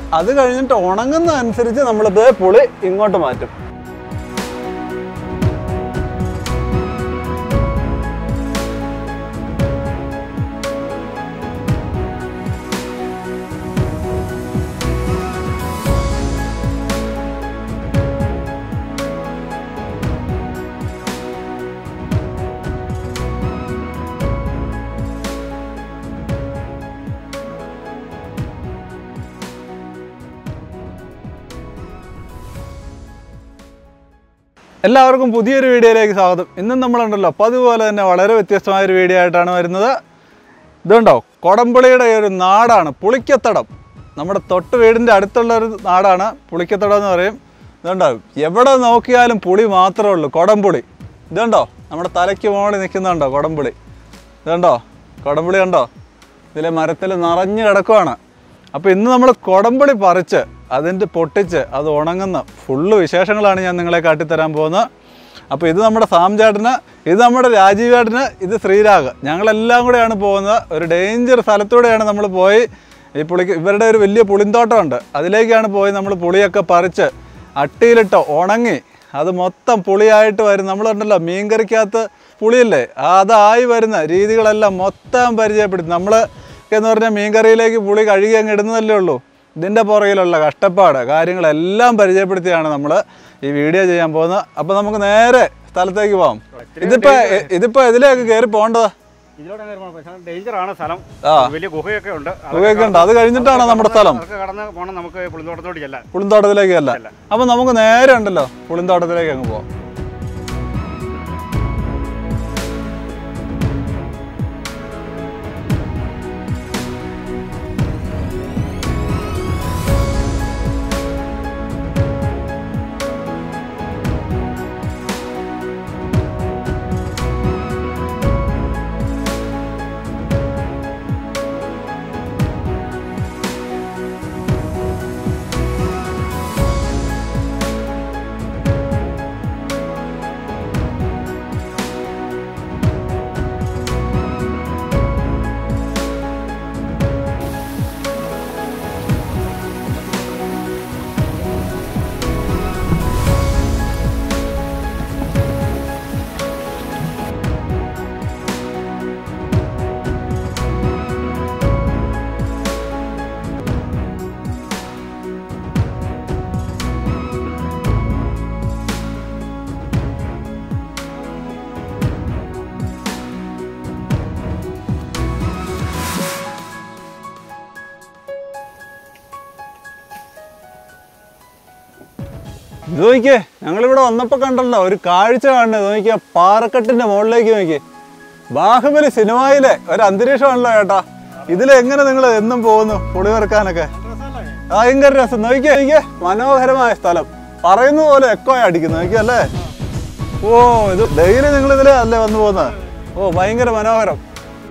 അത് കഴിഞ്ഞിട്ട് ഉണങ്ങുന്ന അനുസരിച്ച് നമ്മളിത് പുളി ഇങ്ങോട്ട് മാറ്റും എല്ലാവർക്കും പുതിയൊരു വീഡിയോയിലേക്ക് സ്വാഗതം ഇന്നും നമ്മളുണ്ടല്ലോ അപ്പോൾ അതുപോലെ തന്നെ വളരെ വ്യത്യസ്തമായ ഒരു വീഡിയോ ആയിട്ടാണ് വരുന്നത് ഇതുണ്ടോ കൊടംപുളിയുടെ ഒരു നാടാണ് പുളിക്കത്തടം നമ്മുടെ തൊട്ട് വീടിൻ്റെ അടുത്തുള്ള ഒരു നാടാണ് പുളിക്കത്തടം എന്ന് പറയും ഇതുണ്ടോ എവിടെ നോക്കിയാലും പുളി മാത്രമേ ഉള്ളൂ കൊടംപുളി ഇതുണ്ടോ നമ്മുടെ തലയ്ക്ക് മുകളിൽ നിൽക്കുന്നുണ്ടോ കൊടംപുളി ഇതുണ്ടോ കൊടംപുളി കണ്ടോ ഇതിലെ മരത്തിൽ നിറഞ്ഞു കിടക്കുവാണ് അപ്പോൾ ഇന്ന് നമ്മൾ കൊടംപുളി പറിച്ച് അതിൻ്റെ പൊട്ടിച്ച് അത് ഉണങ്ങുന്ന ഫുള്ള് വിശേഷങ്ങളാണ് ഞാൻ നിങ്ങളെ കാട്ടിത്തരാൻ പോകുന്നത് അപ്പോൾ ഇത് നമ്മുടെ സാം ചേട്ടന് ഇത് നമ്മുടെ രാജീവ് ചേട്ടന് ഇത് ശ്രീരാഗ് ഞങ്ങളെല്ലാം കൂടെയാണ് പോകുന്നത് ഒരു ഡേഞ്ചർ സ്ഥലത്തൂടെയാണ് നമ്മൾ പോയി ഈ പുളിക്ക് ഇവരുടെ ഒരു വലിയ പുളിന്തോട്ടമുണ്ട് അതിലേക്കാണ് പോയി നമ്മൾ പുളിയൊക്കെ പറിച്ച് അട്ടിയിലിട്ട് ഉണങ്ങി അത് മൊത്തം പുളിയായിട്ട് വരും നമ്മളുണ്ടല്ലോ മീൻകറിക്കകത്ത് പുളിയില്ലേ അതായി വരുന്ന രീതികളെല്ലാം മൊത്തം പരിചയപ്പെടുത്തി നമ്മൾ എന്ന് പറഞ്ഞാൽ മീൻകറിയിലേക്ക് പുളി കഴുകി അങ്ങ് ഇടുന്നതല്ലേ ഉള്ളൂ ഇതിൻ്റെ പുറകിലുള്ള കഷ്ടപ്പാട് കാര്യങ്ങളെല്ലാം പരിചയപ്പെടുത്തിയാണ് നമ്മൾ ഈ വീഡിയോ ചെയ്യാൻ പോകുന്നത് അപ്പോൾ നമുക്ക് നേരെ സ്ഥലത്തേക്ക് പോകാം ഇതിപ്പോൾ ഇതിപ്പോൾ ഇതിലേക്ക് കയറി പോകേണ്ടതാ ഇതിലൂടെ അങ്ങനെ പോകണം. പക്ഷേ ഡേഞ്ചർ ആണ് സ്ഥലം ആ. വലിയ ഗുഹയൊക്കെ ഉണ്ട് അതൊക്കെ ഗുഹയൊക്കെ ഉണ്ട് അത് കഴിഞ്ഞിട്ടാണ് നമ്മുടെ സ്ഥലം അതൊക്കെ കടന്ന് പോകണം നമുക്ക് പുളിന്തോട്ടത്തോട് ചെല്ലാൻ പുളിന്തോട്ടത്തിലേക്ക് അല്ല അല്ല. അപ്പം നമുക്ക് നേരെ ഉണ്ടല്ലോ പുളിന്തോട്ടത്തിലേക്ക് അങ്ങ് പോവാം ഇത് നോക്കിയേ ഞങ്ങളിവിടെ വന്നപ്പോൾ കണ്ടല്ലോ ഒരു കാഴ്ച കാണുന്നത് നോക്കിയാ പാറക്കെട്ടിന്റെ മുകളിലേക്ക് നോക്കിയേ ബാഹുബലി സിനിമയിലെ ഒരു അന്തരീക്ഷമാണല്ലോ ചേട്ടാ ഇതിലെങ്ങനെ നിങ്ങൾ എന്നും പോകുന്നു പുളി വെറുക്കാനൊക്കെ ഭയങ്കര രസം നോക്കിയേ നോക്കിയേ മനോഹരമായ സ്ഥലം പറയുന്നത് പോലെ എക്കോ അടിക്കുന്നു നോക്കിയല്ലേ ഓ ഇത് ഡെയിലി നിങ്ങൾ ഇതിലെ അല്ലേ വന്നു പോകുന്നത് ഓ ഭയങ്കര മനോഹരം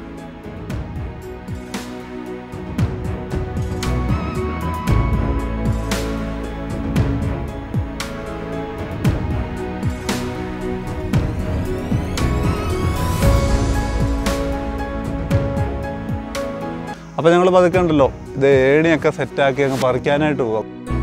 അപ്പോൾ ഞങ്ങൾ പതുക്കെ ഉണ്ടല്ലോ ഇത് ഏണിയൊക്കെ സെറ്റാക്കി അങ്ങ് പറിക്കാനായിട്ട് പോകാം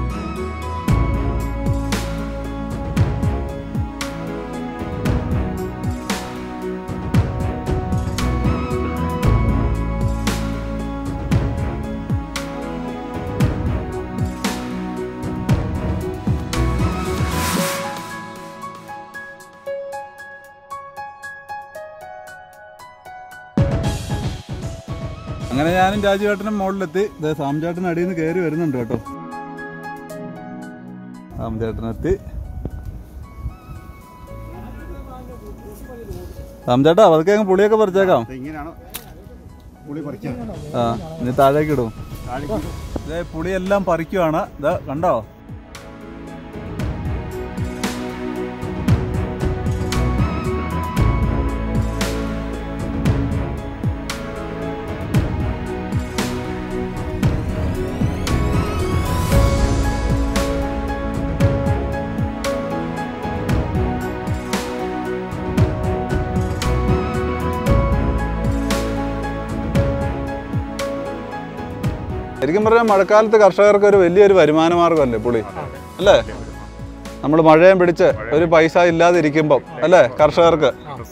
അങ്ങനെ ഞാനും രാജുവേട്ടനും മുകളിലെത്തി ഇത് സാംചേട്ടൻ അടിയിൽ നിന്ന് കയറി വരുന്നുണ്ട് കേട്ടോ സാംചേട്ടനെത്തി സാംചേട്ടാ അതൊക്കെ അങ്ങ് പുളിയൊക്കെ പറിച്ചേക്കാം ഇങ്ങനെയാണ് പുളി പറിക്കുക ആ ഇനി താഴേക്ക് ഇടും താഴേക്ക് ഇതേ പുളിയെല്ലാം പറിക്കുവാണ് ഇത് കണ്ടോ ശരിക്കും പറഞ്ഞാൽ മഴക്കാലത്ത് കർഷകർക്ക് ഒരു വലിയൊരു വരുമാന മാർഗ്ഗമല്ലേ പുളി അല്ലേ നമ്മൾ മഴയും പിടിച്ച് ഒരു പൈസ ഇല്ലാതിരിക്കുമ്പം അല്ലേ കർഷകർക്ക്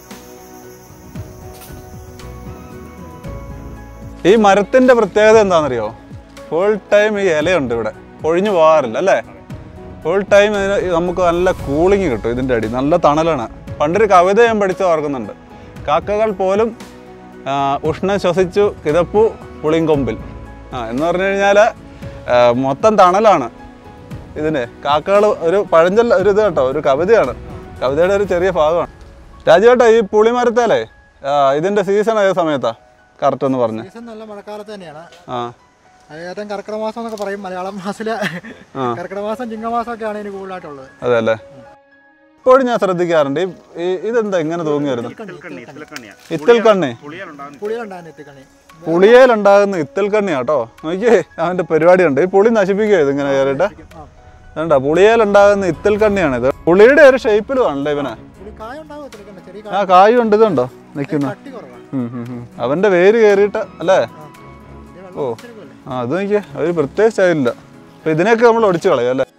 ഈ മരത്തിന്റെ പ്രത്യേകത എന്താണെന്നറിയോ ഫുൾ ടൈം ഈ ഇലയുണ്ട് ഇവിടെ ഒഴിഞ്ഞു പോകാറില്ല അല്ലേ ഫുൾ ടൈം ഇതിന് നമുക്ക് നല്ല കൂളിങ് കിട്ടും ഇതിൻ്റെ അടി നല്ല തണലാണ് പണ്ടൊരു കവിത ഞാൻ പഠിച്ച് ഓർക്കുന്നുണ്ട് കാക്കകൾ പോലും ആ, ഉഷ്ണം ശ്വസിച്ചു കിതപ്പു പുളിങ്കൊമ്പിൽ ആ എന്ന് പറഞ്ഞു കഴിഞ്ഞാൽ മൊത്തം തണലാണ് ഇതിന് കാക്കകൾ ഒരു പഴഞ്ചൊല്ല ഒരു ഇത് കേട്ടോ ഒരു കവിതയാണ് കവിതയുടെ ഒരു ചെറിയ ഭാഗമാണ് രാജുവേട്ടാ ഈ പുളിമരത്തേലേ ആ, ഇതിന്റെ സീസൺ ഏത് സമയത്താ കറക്റ്റ് എന്ന് പറഞ്ഞു സീസൺ നല്ല മഴക്കാലത്ത് തന്നെയാണ് ആ ഏകദേശം കർക്കിടക മാസം എന്നൊക്കെ പറയും മലയാളം മാസത്തില് കർക്കിടക മാസം ചിങ്ങമാസം ഒക്കെയാണ് ഇതിന് കൂടുതലായിട്ടുള്ളത് അതെ അല്ലേ ഇപ്പോഴും ഞാൻ ശ്രദ്ധിക്കാറുണ്ട് ഈ- ഈ ഇതെന്താ ഇങ്ങനെ തൂങ്ങി വരുന്നത് ഇത്തിൽക്കണ്ണി ഇത്തിൽക്കണ്ണിയാ ഇത്തിൽ കണ്ണി പുളിയാലുണ്ടാകുന്ന പുളികളുണ്ടാകുന്ന എത്തിക്കണി പുളിയേലുണ്ടാകുന്ന ഇത്തിൽ കണ്ണി കേട്ടോ നോക്കിയേ അവന്റെ പരിപാടിയുണ്ട് ഈ പുളി നശിപ്പിക്കുക ഇതിങ്ങനെ കയറിയിട്ട് വേണ്ട പുളിയേലുണ്ടാകുന്ന ഇത്തിൽ കണ്ണിയാണ് ഇത് പുളിയുടെ ഒരു ഷേപ്പിലും ആണല്ലേ ഇവനെ പുളി കായ ഉണ്ടാവും എത്തിക്കണ്ട ചെറിയ ആ കായ കായും ഉണ്ട് ഇതുണ്ടോ നിൽക്കുന്നു കട്ടി കുറവാണ് ഉം, ഉം, ഉം. അവന്റെ വേര് കയറിയിട്ട് അല്ലേ ഇതിന് വെള്ളം ഓ ഇച്ചിരി ആ അത് നോക്കിയേ ഒരു പ്രത്യേക സ്റ്റൈലില്ല അപ്പൊ ഇതിനെയൊക്കെ നമ്മൾ ഒടിച്ചു കളയും അല്ലേ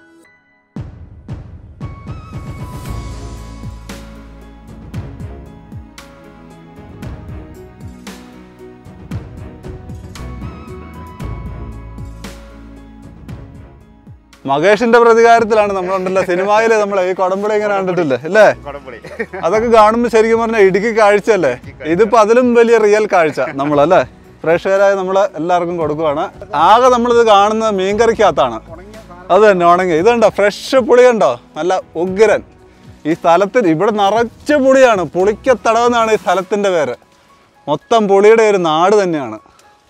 മകേഷിന്റെ പ്രതികാരത്തിലാണ് നമ്മളുണ്ടല്ലോ സിനിമയില് നമ്മൾ ഈ കൊടമ്പളി ഇങ്ങനെ കണ്ടിട്ടില്ലേ അല്ലേ കുടംപുളി അതൊക്കെ കാണുമ്പോൾ ശരിക്കും പറഞ്ഞാൽ ഇടുക്കി കാഴ്ചയല്ലേ ഇതിപ്പോ അതിലും വലിയ റിയൽ കാഴ്ച നമ്മളല്ലേ പ്രേക്ഷകരായ നമ്മൾ എല്ലാവർക്കും കൊടുക്കുവാണ് ആകെ നമ്മളിത് കാണുന്നത് മീൻകറിക്കകത്താണ് അത് തന്നെ ഉണങ്ങി ഇത് കണ്ടോ ഫ്രഷ് പുളി കണ്ടോ നല്ല ഉഗ്രൻ ഈ സ്ഥലത്തിൽ ഇവിടെ നിറച്ച് പുളിയാണ് പുളിക്കത്തടവെന്നാണ് ഈ സ്ഥലത്തിന്റെ പേര് മൊത്തം പുളിയുടെ ഒരു നാട് തന്നെയാണ്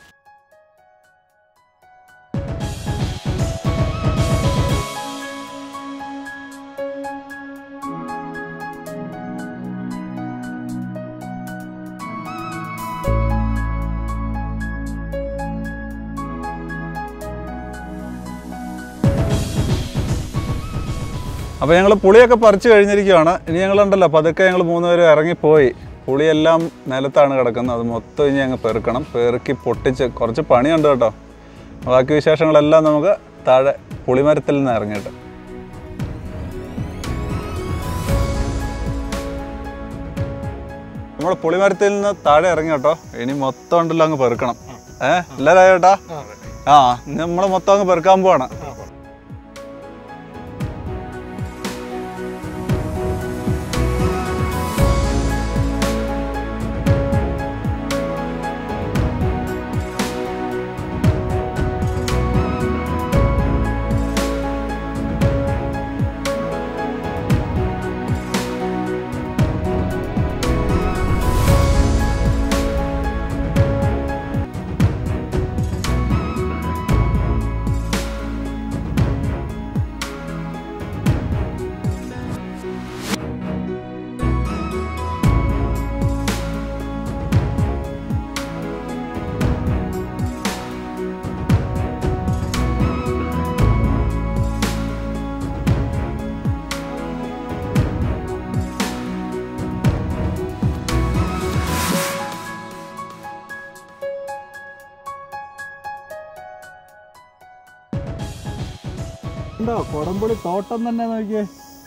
അപ്പോൾ ഞങ്ങൾ പുളിയൊക്കെ പറിച്ചു കഴിഞ്ഞിരിക്കുകയാണ് ഇനി ഞങ്ങളുണ്ടല്ലോ പതുക്കെ ഞങ്ങൾ മൂന്നുപേരും ഇറങ്ങിപ്പോയി പുളിയെല്ലാം നിലത്താണ് കിടക്കുന്നത് അത് മൊത്തം ഇനി ഞങ്ങൾ പെറുക്കണം പെറുക്കി പൊട്ടിച്ച് കുറച്ച് പണിയുണ്ട് കേട്ടോ ബാക്കി വിശേഷങ്ങളെല്ലാം നമുക്ക് താഴെ പുളിമരത്തിൽ നിന്ന് ഇറങ്ങിയിട്ട് നമ്മൾ പുളിമരത്തിൽ നിന്ന് താഴെ ഇറങ്ങി കേട്ടോ ഇനി മൊത്തം ഉണ്ടല്ലോ അങ്ങ് പെറുക്കണം ഏഹ് എല്ലാവരും ചേട്ടാ ആ നമ്മൾ മൊത്തം അങ്ങ് പെറുക്കാൻ പോവാണ് ഉണ്ടോ കൊടമ്പുളി തോട്ടം തന്നെ നോക്കിയേ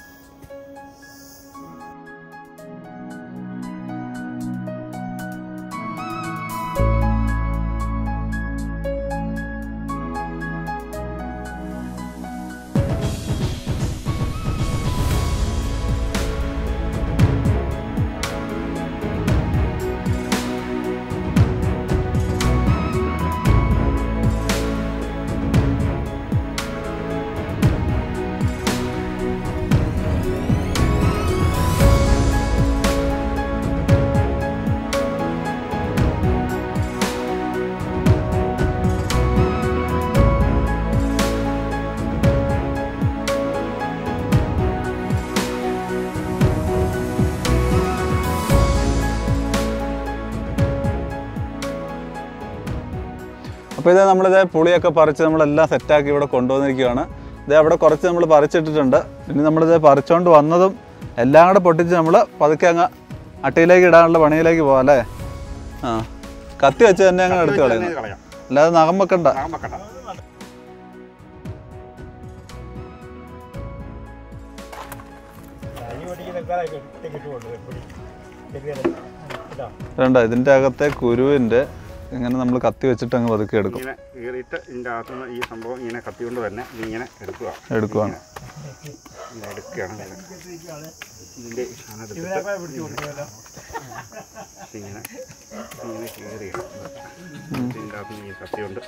അപ്പോൾ ഇത് നമ്മളിത് പുളിയൊക്കെ പറിച്ച് നമ്മളെല്ലാം സെറ്റാക്കി ഇവിടെ കൊണ്ടുവന്നിരിക്കുകയാണ് ഇത് അവിടെ കുറച്ച് നമ്മൾ പറിച്ചിട്ടിട്ടുണ്ട് ഇനി നമ്മളിത് പറിച്ചുകൊണ്ട് വന്നതും എല്ലാം കൂടെ പൊട്ടിച്ച് നമ്മൾ പതുക്കെ അങ്ങ് അട്ടിയിലേക്ക് ഇടാനുള്ള പണിയിലേക്ക് പോകാം അല്ലേ ആ കത്തി വെച്ച് തന്നെ അങ്ങ് എടുത്ത് കളയുന്നു കളയാം അല്ലാതെ നഖം വെക്കണ്ട നാം വെക്കണ്ട വേണ്ട ഇതിൻ്റെ അകത്തെ കുരുവിൻ്റെ ഇങ്ങനെ നമ്മൾ കത്തി വെച്ചിട്ട് അങ്ങ് പതുക്കെ എടുക്കും ഇങ്ങനെ കീറിയിട്ട് ഇതിൻ്റെ അകത്തുനിന്ന് ഈ സംഭവം ഇങ്ങനെ കത്തിക്കൊണ്ട് തന്നെ ഇതിങ്ങനെ എടുക്കുക എടുക്കുവാണ് ഇങ്ങനെ എടുക്കുകയാണ് ഇങ്ങനെ. ഇതിൻ്റെ ഈ സാധനം എടുത്തിട്ട് ഇങ്ങനെ ഇങ്ങനെ കീറിയാണ് ഇതിൻ്റെ അകത്ത് ഈ കത്തി കൊണ്ട്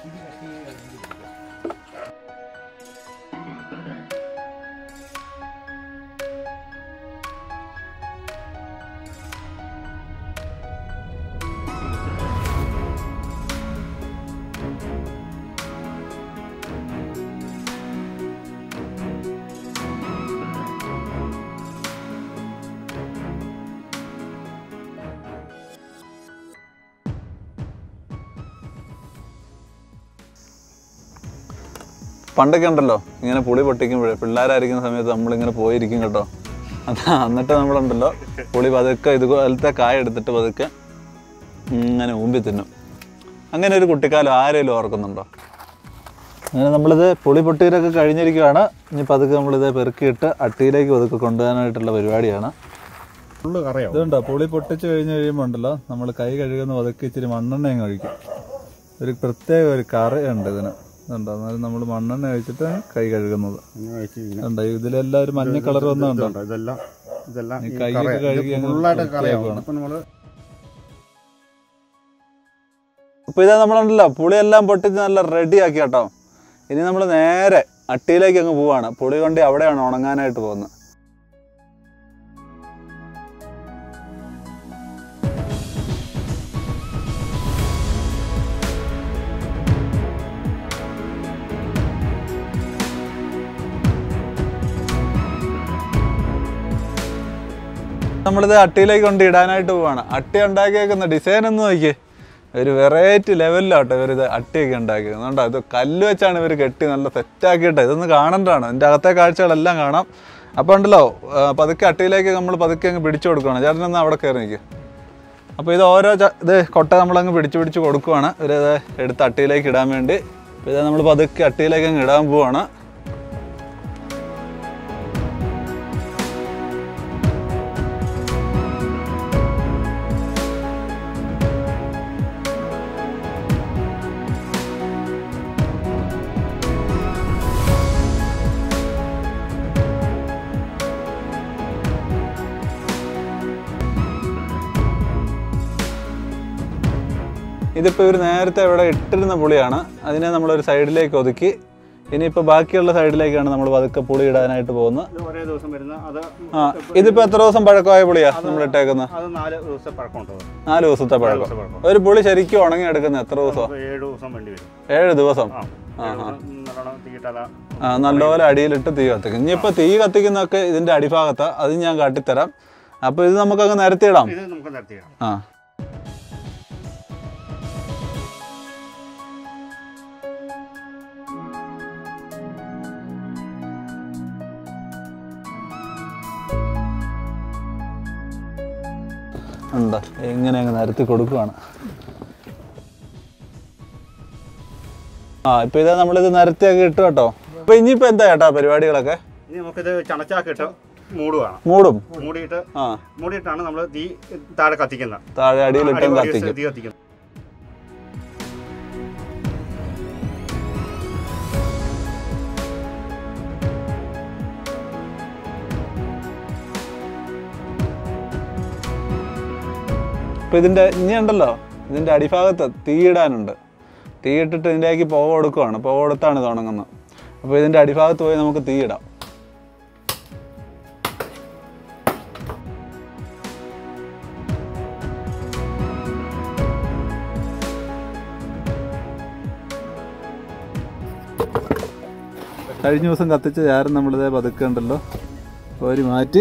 പണ്ടൊക്കെ ഉണ്ടല്ലോ ഇങ്ങനെ പുളി പൊട്ടിക്കുമ്പോഴേ പിള്ളേരായിരിക്കുന്ന സമയത്ത് നമ്മളിങ്ങനെ പോയിരിക്കും കേട്ടോ അതാ എന്നിട്ട് നമ്മളുണ്ടല്ലോ പുളി പതുക്കെ ഇതുപോലത്തെ കായ എടുത്തിട്ട് പതുക്കെ ഇങ്ങനെ ഊമ്പി തിന്നും അങ്ങനെ ഒരു കുട്ടിക്കാലം ആരെങ്കിലും ഓർക്കുന്നുണ്ടോ അങ്ങനെ നമ്മളിത് പുളി പൊട്ടിയിലൊക്കെ കഴിഞ്ഞിരിക്കുകയാണ് ഇനി പതുക്കെ നമ്മളിത് പെറുക്കിയിട്ട് അട്ടിയിലേക്ക് പതുക്കെ കൊണ്ടുപോകാനായിട്ടുള്ള പരിപാടിയാണ് ഫുള്ള് കറയാവും ഇതുണ്ടോ പുളി പൊട്ടിച്ച് കഴിഞ്ഞ് കഴിയുമ്പോൾ ഉണ്ടല്ലോ നമ്മൾ കൈ കഴുകുന്ന പതുക്കെ ഇച്ചിരി മണ്ണെണ്ണയും കഴിക്കും ഒരു പ്രത്യേക ഒരു കറയുണ്ട് ഇതിന് ഇതുണ്ടോ എന്നാലും നമ്മൾ മണ്ണെണ്ണ കഴിച്ചിട്ട് കൈ കഴുകുന്നത് ഇങ്ങനെ വെച്ച് ഇങ്ങനെ ഉണ്ടോ ഇതിലെല്ലാം ഒരു മഞ്ഞ കളർ വന്നുണ്ടോ ഇതുണ്ടോ? ഇതെല്ലാം ഇതെല്ലാം ഈ ഈ കൈയൊക്കെ കറയാ. ഇത് കഴുകി അങ്ങ് ഫുള്ളായിട്ട് കറയാവും വൃത്തിയാക്കുവാണ്. അപ്പം നമ്മള് അപ്പൊ ഇതാ നമ്മളുണ്ടല്ലോ പുളിയെല്ലാം പൊട്ടിച്ച് നല്ല റെഡി ആക്കി കേട്ടോ ഇനി നമ്മൾ നേരെ അട്ടിയിലേക്ക് അങ്ങ് പോവാണ് പുളി കൊണ്ട് അവിടെയാണ് ഉണങ്ങാനായിട്ട് പോകുന്നത് നമ്മളിത് അട്ടിയിലേക്ക് കൊണ്ട് ഇടാനായിട്ട് പോവാണ് അട്ടി ഉണ്ടാക്കിയേക്കുന്ന ഡിസൈൻ ഒന്ന് നോക്കിയേ ഒരു വെറൈറ്റി ലെവലിലാട്ടോ ഇവരിത് അട്ടിയൊക്കെ ഉണ്ടാക്കിയത് അതുകൊണ്ടാ ഇത് കല്ല് വെച്ചാണ് ഇവർ കെട്ടി നല്ല സെറ്റാക്കിയിട്ട് ഇതൊന്ന് കാണണ്ടാണ് ഇതിൻ്റെ അകത്തെ കാഴ്ചകളെല്ലാം കാണാം അപ്പോൾ ഉണ്ടല്ലോ ആ, പതുക്കെ അട്ടിയിലേക്ക് നമ്മൾ പതുക്കെ അങ്ങ് പിടിച്ചു കൊടുക്കുകയാണ് ചേട്ടനൊന്ന് അവിടെ കയറി നിൽക്കുക അപ്പോൾ ഇത് ഓരോ ച- ഇത് കൊട്ട നമ്മളങ്ങ് പിടിച്ച് പിടിച്ച് കൊടുക്കുവാണ് ഒരു ഇത് എടുത്ത് അട്ടിയിലേക്ക് ഇടാൻ വേണ്ടി അപ്പോൾ ഇത് നമ്മൾ പതുക്കെ അട്ടിയിലേക്ക് അങ്ങ് ഇടാൻ പോവാണ് ഇതിപ്പോൾ ഇവർ നേരത്തെ ഇവിടെ ഇട്ടിരുന്ന പുളിയാണ് അതിനെ നമ്മളൊരു സൈഡിലേക്ക് ഒതുക്കി ഇനിയിപ്പോൾ ബാക്കിയുള്ള സൈഡിലേക്കാണ് നമ്മൾ പതുക്കെ പുളി ഇടാനായിട്ട് പോകുന്നത് ഇത് ഒരേ ദിവസം വരുന്ന അത് ആ ഇതിപ്പോൾ എത്ര ദിവസം പഴക്കമായ പുളിയാ നമ്മൾ ഇട്ടേക്കുന്നത് അത് നാല് ദിവസം പഴക്കമുണ്ട് അത്. നാല് ദിവസത്തെ നാല് പഴക്കം ദിവസം പഴക്കം ഒരു പുളി ശരിക്കും ഉണങ്ങി എടുക്കുന്ന എത്ര ദിവസം നമുക്ക് ഏഴ് ദിവസം വേണ്ടി വരും ഏഴ് ദിവസം ആ ഏഴ് ദിവസം നല്ലോണം തീയിട്ടല ആ, നല്ലപോലെ അടിയിലിട്ട് തീ കത്തിക്കും ഇനിയിപ്പോൾ തീ കത്തിക്കുന്നതൊക്കെ ഇതിൻ്റെ അടിഭാഗത്ത് അത് ഞാൻ കാട്ടിത്തരാം അപ്പോൾ ഇത് നമുക്കങ്ങ് നിരത്തിയിടാം ഇത് നമുക്ക് നിർത്തിയിടാം ആ ഉണ്ട് എങ്ങനെ അങ്ങ് നിരത്തി കൊടുക്കുവാണ് ആ ഇപ്പൊ ഇതാ നമ്മളിത് നിരത്തിയൊക്കെ ഇട്ടു കേട്ടോ അപ്പൊ ഇനിയിപ്പോ എന്താ ചേട്ടാ പരിപാടികളൊക്കെ ഇനി നമുക്കിത് ചണച്ചാക്കിയിട്ട് മൂടുകയാണ് മൂടും മൂടിയിട്ട് ആ മൂടിയിട്ടാണ് നമ്മൾ തീ താഴെ കത്തിക്കുന്നത് താഴെ അടിയിലിട്ടും അടിപൊളി കത്തിക്കും തീ കത്തിക്കുന്നത് അപ്പോൾ ഇതിൻ്റെ ഇനി ഉണ്ടല്ലോ ഇതിൻ്റെ അടിഭാഗത്ത് തീയിടാനുണ്ട് തീയിട്ടിട്ട് ഇതിൻ്റെക്ക് പുക കൊടുക്കുവാണ് പുക കൊടുത്താണ് ഇത് ഉണങ്ങുന്നത് അപ്പോൾ ഇതിൻ്റെ അടിഭാഗത്ത് പോയി നമുക്ക് തീയിടാം കഴിഞ്ഞ ദിവസം കത്തിച്ച ചാരം നമ്മളിതേ പതുക്കെ ഉണ്ടല്ലോ ഒരു മാറ്റി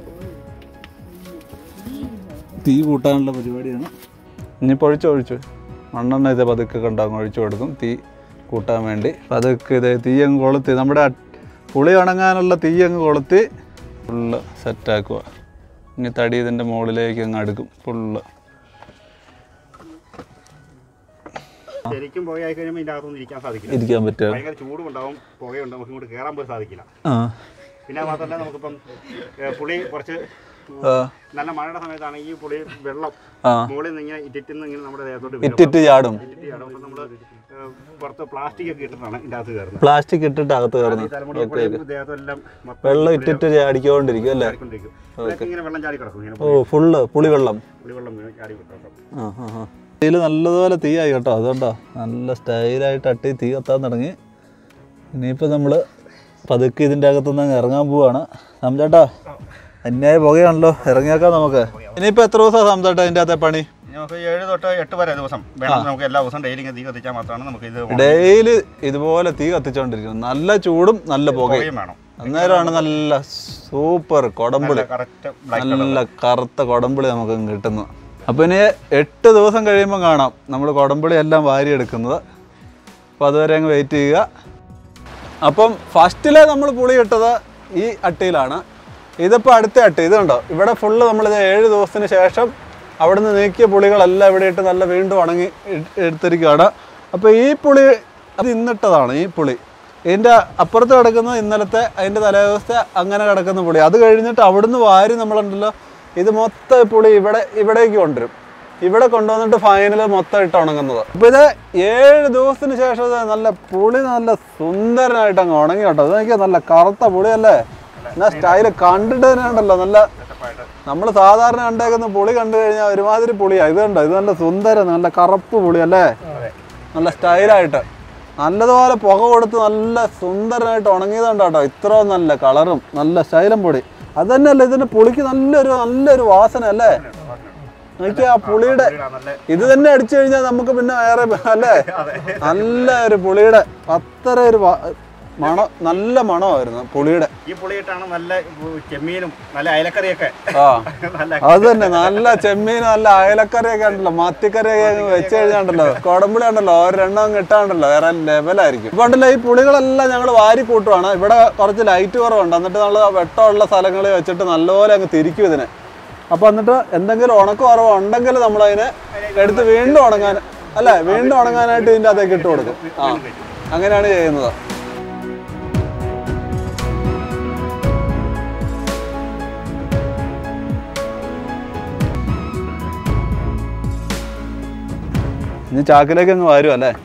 തീ കൂട്ടാനുള്ള പരിപാടിയാണ് ഇനിയിപ്പോൾ ഒഴിച്ചു ഒഴിച്ചു മണ്ണെണ്ണ ഇത് പതുക്കെ കണ്ടാകും ഒഴിച്ചു കൊടുക്കും തീ കൂട്ടാൻ വേണ്ടി പതുക്കെ ഇത് തീ അങ്ങ് കൊളുത്തി നമ്മുടെ അ- പുളി ഉണങ്ങാനുള്ള തീ അങ്ങ് കൊളുത്തി ഫുള്ള് സെറ്റാക്കുക ഇനി തടി ഇതിൻ്റെ മുകളിലേക്ക് അങ്ങ് അടുക്കും ഫുള്ള് ശരിക്കും പുകയായി കഴിയുമ്പോൾ ഇതിൻ്റെ അകത്തൊന്നും ഇരിക്കാൻ സാധിക്കില്ല ഇരിക്കാൻ പറ്റുക ഭയങ്കര ചൂടും ഉണ്ടാവും പുകയുണ്ടാവും നമുക്ക് ഇങ്ങോട്ട് കയറാൻ പോലും സാധിക്കില്ല ആ പിന്നെ അത് മാത്രമല്ല നമുക്കിപ്പം ഏ, പുളി കുറച്ച് ഉം, ആ. നല്ല മഴയുടെ സമയത്താണ് ഈ പുളി വെള്ളം ആ മുകളിൽ നിന്ന് ഇങ്ങനെ ഇറ്റിന്ന് ഇങ്ങനെ നമ്മുടെ ദേഹത്തോട്ട് വീഴും. ഇറ്റിറ്റ് ചാടും ഇറ്റിറ്റ് ചാടും. അപ്പോൾ നമ്മൾ പുറത്ത് പ്ലാസ്റ്റിക് ഒക്കെ ഇട്ടിട്ടാണ് ഇതിൻ്റെ അകത്ത് കയറുന്നത് പ്ലാസ്റ്റിക് ഇട്ടിട്ട് അകത്ത് ഈ കയറുന്നു തലമുടി പുളിയും ദേഹത്തെല്ലാം മൊത്തം വെള്ളം ഇറ്റിറ്റ് ചാടിക്കൊണ്ടിരിക്കും അല്ലേ ചാടിക്കൊണ്ടിരിക്കും ഇവിടെയൊക്കെ ഇങ്ങനെ വെള്ളം ചാടി കിടക്കും ഇങ്ങനെ ഓ ഫുള്ള് പുളിവെള്ളം പുളിവെള്ളം വീണ് ചാടി കിടക്കും ആ ആ ആ തീയിൽ നല്ലതുപോലെ തീയായി കേട്ടോ അതുകൊണ്ടോ നല്ല സ്റ്റൈലായിട്ട് അട്ടി തീ കത്താൻ തുടങ്ങി ഇനിയിപ്പോൾ നമ്മൾ പതുക്കെ ഇതിൻ്റെ അകത്തുനിന്ന് അങ്ങ് ഇറങ്ങാൻ പോവാണ് സംചേട്ടാ അന്യായ പുകയാണല്ലോ ഇറങ്ങിയേക്കാം നമുക്ക് ഇനിയിപ്പോൾ എത്ര ദിവസമാണ് സംചേട്ടാ ഇതിൻ്റെ അകത്തെ പണി നമുക്ക് ഏഴ് തൊട്ട് എട്ട് വരെ ദിവസം വേണം നമുക്ക് എല്ലാ ദിവസവും ഡെയിലി തീ കത്തിച്ചാൽ മാത്രമാണ് നമുക്ക് ഇത് ഡെയിലി ഇതുപോലെ തീ കത്തിച്ചുകൊണ്ടിരിക്കുന്നു നല്ല ചൂടും നല്ല പുകയും പുകയും വേണം അന്നേരമാണ് നല്ല സൂപ്പർ കൊടമ്പുളി കറക്റ്റ് ബ്ലാക്ക് നല്ല കറുത്ത കൊടമ്പുളി നമുക്ക് കിട്ടുന്നത് അപ്പോൾ ഇനി എട്ട് ദിവസം കഴിയുമ്പോൾ കാണാം നമ്മൾ കൊടമ്പുളി എല്ലാം വാരിയെടുക്കുന്നത് അപ്പോൾ അതുവരെ അങ്ങ് വെയിറ്റ് ചെയ്യുക അപ്പം ഫസ്റ്റിലെ നമ്മൾ പുളി ഇട്ടത് ഈ അട്ടിയിലാണ് ഇതിപ്പോൾ അടുത്ത അട്ടി ഇത് കണ്ടോ ഇവിടെ ഫുള്ള് നമ്മളിത് ഏഴ് ദിവസത്തിന് ശേഷം അവിടുന്ന് നീക്കിയ പുളികളെല്ലാം ഇവിടെ ഇട്ട് നല്ല വീണ്ടും ഉണങ്ങി ഇ- എടുത്തിരിക്കുകയാണ് അപ്പോൾ ഈ പുളി അത് ഇന്നിട്ടതാണ് ഈ പുളി ഇതിൻ്റെ അപ്പുറത്ത് കിടക്കുന്ന ഇന്നലത്തെ അതിൻ്റെ തലേദിവസത്തെ അങ്ങനെ കിടക്കുന്ന പുളി അത് കഴിഞ്ഞിട്ട് അവിടുന്ന് വാരി നമ്മളുണ്ടല്ലോ ഇത് മൊത്തം ഈ പുളി ഇവിടെ ഇവിടേക്ക് കൊണ്ടുവരും ഇവിടെ കൊണ്ടുവന്നിട്ട് ഫൈനൽ മൊത്തം ഇട്ട് ഉണങ്ങുന്നത് അപ്പൊ ഇത് ഏഴ് ദിവസത്തിന് ശേഷം ഇത് നല്ല പുളി നല്ല സുന്ദരനായിട്ട് അങ്ങ് ഉണങ്ങി കേട്ടോ ഇത് നോക്കിയാൽ നല്ല കറുത്ത പുളിയല്ലേ എന്നാ സ്റ്റൈല് കണ്ടിട്ട് തന്നെ ഉണ്ടല്ലോ നല്ല നമ്മൾ സാധാരണ കണ്ടേക്കുന്ന പുളി കണ്ടു കഴിഞ്ഞാൽ ഒരുമാതിരി പുളിയാ ഇത് കണ്ടോ ഇത് നല്ല സുന്ദരം നല്ല കറുപ്പ് പുളി അല്ലേ നല്ല സ്റ്റൈലായിട്ട് നല്ലതുപോലെ പുക കൊടുത്ത് നല്ല സുന്ദരനായിട്ട് ഉണങ്ങിയതുണ്ട് കേട്ടോ ഇത്രയും നല്ല കളറും നല്ല സ്റ്റൈലും പൊടി അത് തന്നെയല്ല ഇതിന്റെ പുളിക്ക് നല്ലൊരു നല്ലൊരു വാസന അല്ലേ നോക്കിയാ ആ പുളിയുടെ നല്ല ഇത് തന്നെ അടിച്ചു കഴിഞ്ഞാൽ നമുക്ക് പിന്നെ വേറെ അല്ലേ നല്ല ഒരു പുളിയുടെ അത്ര ഒരു വ- മണം നല്ല മണമായിരുന്നു പുളിയുടെ ഈ പുളിയിട്ടാണ് നല്ല ചെമ്മീനും നല്ല അയലക്കറിയൊക്കെ ആ നല്ല അത് തന്നെ നല്ല ചെമ്മീൻ നല്ല അയലക്കറിയൊക്കെ ഉണ്ടല്ലോ മത്തിക്കറിയൊക്കെ അങ്ങ് വെച്ച് കഴിഞ്ഞാണ്ടല്ലോ കുടമ്പുളി ഉണ്ടല്ലോ ഒരെണ്ണം കിട്ടാണ്ടല്ലോ വേറെ ലെവലായിരിക്കും ഇപ്പൊ ഉണ്ടല്ലോ ഈ പുളികളെല്ലാം ഞങ്ങൾ വാരി കൂട്ടുവാണ് ഇവിടെ കുറച്ച് ലൈറ്റ് കുറവുണ്ട് എന്നിട്ട് നമ്മൾ വെട്ടമുള്ള സ്ഥലങ്ങളിൽ വെച്ചിട്ട് നല്ലപോലെ അങ്ങ് തിരിക്കും ഇതിനെ അപ്പൊ എന്നിട്ട് എന്തെങ്കിലും ഉണക്കം കുറവ് ഉണ്ടെങ്കിൽ നമ്മൾ അതിനെ എടുത്ത് വീണ്ടും ഉണങ്ങാൻ അല്ലേ വീണ്ടും ഉണങ്ങാനായിട്ട് ഇതിൻ്റെ അകത്തേക്ക് ഇട്ട് കൊടുക്കും ആ അങ്ങനെയാണ് ചെയ്യുന്നത് ഇനി ചാക്കിലേക്ക് അങ്ങ് വരും അല്ലേ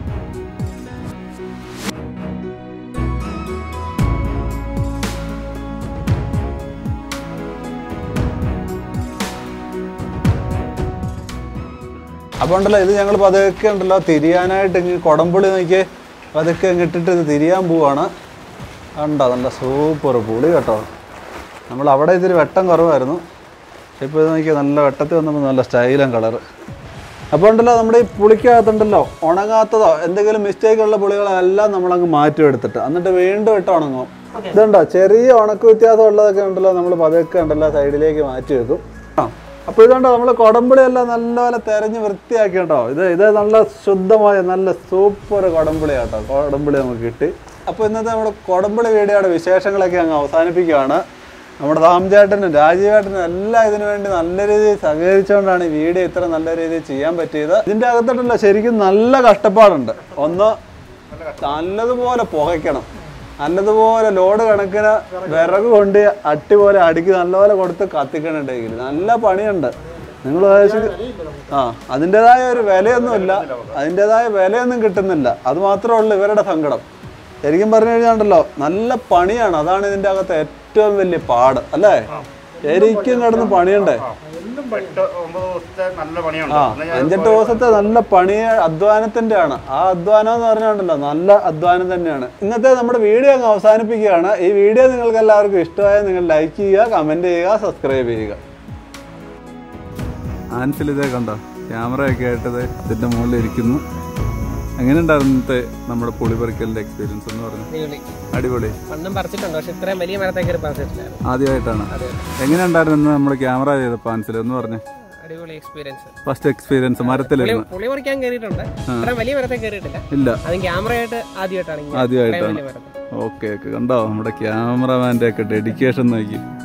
അപ്പോൾ ഉണ്ടല്ലോ ഇത് ഞങ്ങൾ പതുക്കെ ഉണ്ടല്ലോ തിരിയാനായിട്ട് ഇങ്ങ് കുടംപുളി നോക്കി പതുക്കെ ഇങ്ങിട്ടിട്ട് ഇത് തിരിയാൻ പോവാണ് ഉണ്ടോ നല്ല സൂപ്പർ പുളി കേട്ടോ നമ്മൾ അവിടെ ഇതിൽ വെട്ടം കുറവായിരുന്നു പക്ഷെ ഇപ്പോൾ ഇത് നോക്കിയാൽ നല്ല വെട്ടത്തിൽ വന്നപ്പോൾ നല്ല സ്റ്റൈലും കളറ് അപ്പോൾ ഉണ്ടല്ലോ നമ്മുടെ ഈ പുളിക്കകത്തുണ്ടല്ലോ ഉണങ്ങാത്തതോ എന്തെങ്കിലും മിസ്റ്റേക്ക് ഉള്ള പുളികളെല്ലാം നമ്മളങ്ങ് മാറ്റി എടുത്തിട്ട് എന്നിട്ട് വീണ്ടും ഇട്ട് ഉണങ്ങും ഇതുണ്ടോ ചെറിയ ഉണക്ക് വ്യത്യാസം ഉള്ളതൊക്കെ ഉണ്ടല്ലോ നമ്മൾ പതുക്കെ ഉണ്ടല്ലോ സൈഡിലേക്ക് മാറ്റി വെക്കും ആ അപ്പോൾ ഇതുണ്ടോ നമ്മൾ കുടംപുളി എല്ലാം നല്ലപോലെ തെരഞ്ഞ് വൃത്തിയാക്കി കേട്ടോ ഇത് ഇത് നല്ല ശുദ്ധമായ നല്ല സൂപ്പർ കുടംപുളി കേട്ടോ കുടംപുളി നമുക്ക് കിട്ടി അപ്പോൾ ഇന്നത്തെ നമ്മുടെ കുടംപുളി വീഡിയോയുടെ വിശേഷങ്ങളൊക്കെ അങ്ങ് അവസാനിപ്പിക്കുകയാണ് നമ്മുടെ താമചേട്ടനും രാജീവേട്ടനും എല്ലാം ഇതിനു വേണ്ടി നല്ല രീതിയിൽ സഹകരിച്ചുകൊണ്ടാണ് ഈ വീഡിയോ ഇത്ര നല്ല രീതിയിൽ ചെയ്യാൻ പറ്റിയത് ഇതിൻ്റെ അകത്തോട്ടല്ല ശരിക്കും നല്ല കഷ്ടപ്പാടുണ്ട് ഒന്ന് നല്ലതുപോലെ പുകയ്ക്കണം നല്ലതുപോലെ ലോഡ് കണക്കിന് വിറക് കൊണ്ട് അട്ടി പോലെ അടുക്കി നല്ലപോലെ കൊടുത്ത് കത്തിക്കണുണ്ടെങ്കിൽ നല്ല പണിയുണ്ട് നിങ്ങൾ ആ അതിൻ്റെതായ ഒരു വിലയൊന്നുമില്ല അതിൻ്റെതായ വിലയൊന്നും കിട്ടുന്നില്ല അത് മാത്രമേ ഉള്ളൂ ഇവരുടെ സങ്കടം ശരിക്കും പറഞ്ഞു കഴിഞ്ഞാണ്ടല്ലോ നല്ല പണിയാണ് അതാണ് ഇതിൻ്റെ അകത്ത് ഏറ്റവും വലിയ പാട് അല്ലേ ശരിക്കും കിടന്ന് പണിയണ്ടേ എട്ട് ഒമ്പത് ദിവസത്തെ നല്ല പണിയുണ്ട് ആ എന്നാ ഞാൻ അഞ്ചെട്ട് ദിവസത്തെ നല്ല പണി അധ്വാനത്തിന്റെ ആണ് ആ അധ്വാനം എന്ന് പറഞ്ഞുണ്ടല്ലോ നല്ല അധ്വാനം തന്നെയാണ് ഇന്നത്തെ നമ്മുടെ വീഡിയോ അങ്ങ് അവസാനിപ്പിക്കുകയാണ് ഈ വീഡിയോ നിങ്ങൾക്ക് എല്ലാവർക്കും ഇഷ്ടമായാൽ നിങ്ങൾ ലൈക്ക് ചെയ്യുക കമന്റ് ചെയ്യുക സബ്സ്ക്രൈബ് ചെയ്യുക ആൻസിൽ ഇതേ കണ്ടോ ക്യാമറ ഒക്കെ ആയിട്ടത് ഇതിന്റെ മുകളിൽ ഇരിക്കുന്നു എങ്ങനെ ഉണ്ടായിരുന്നു ഇന്നത്തെ നമ്മുടെ പുളിപറിക്കലിന്റെ എക്സ്പീരിയൻസ് എന്ന് പറഞ്ഞു അടിപൊളി അടിപൊളി പണ്ടും പറിച്ചിട്ടുണ്ട് പക്ഷെ ഇത്രയും വലിയ മരത്തേക്ക് പറിച്ചിട്ടില്ലായിരുന്നു ആദ്യമായിട്ടാണ് എങ്ങനെ ഉണ്ടായിരുന്നു നമ്മൾ ക്യാമറ ചെയ്തപ്പോൾ ആൻസിൽ എന്ന് പറഞ്ഞു അടിപൊളി എക്സ്പീരിയൻസ് ഫസ്റ്റ് എക്സ്പീരിയൻസ് മരത്തിലിരുന്ന് പുളി പറിക്കാൻ കയറിയിട്ടുണ്ട് ഇത്രയും വലിയ മരത്തെ കയറിയിട്ടില്ല ഇല്ല അതും ക്യാമറയായിട്ട് ആദ്യമായിട്ടാണ് ഇങ്ങനെ ആദ്യമായിട്ടാണ് ഇത്രയും വലിയ മരത്തിൽ ഓക്കെ ഓക്കെ കണ്ടോ നമ്മുടെ ക്യാമറമാൻ്റെ ഒക്കെ ഡെഡിക്കേഷൻ നോക്കി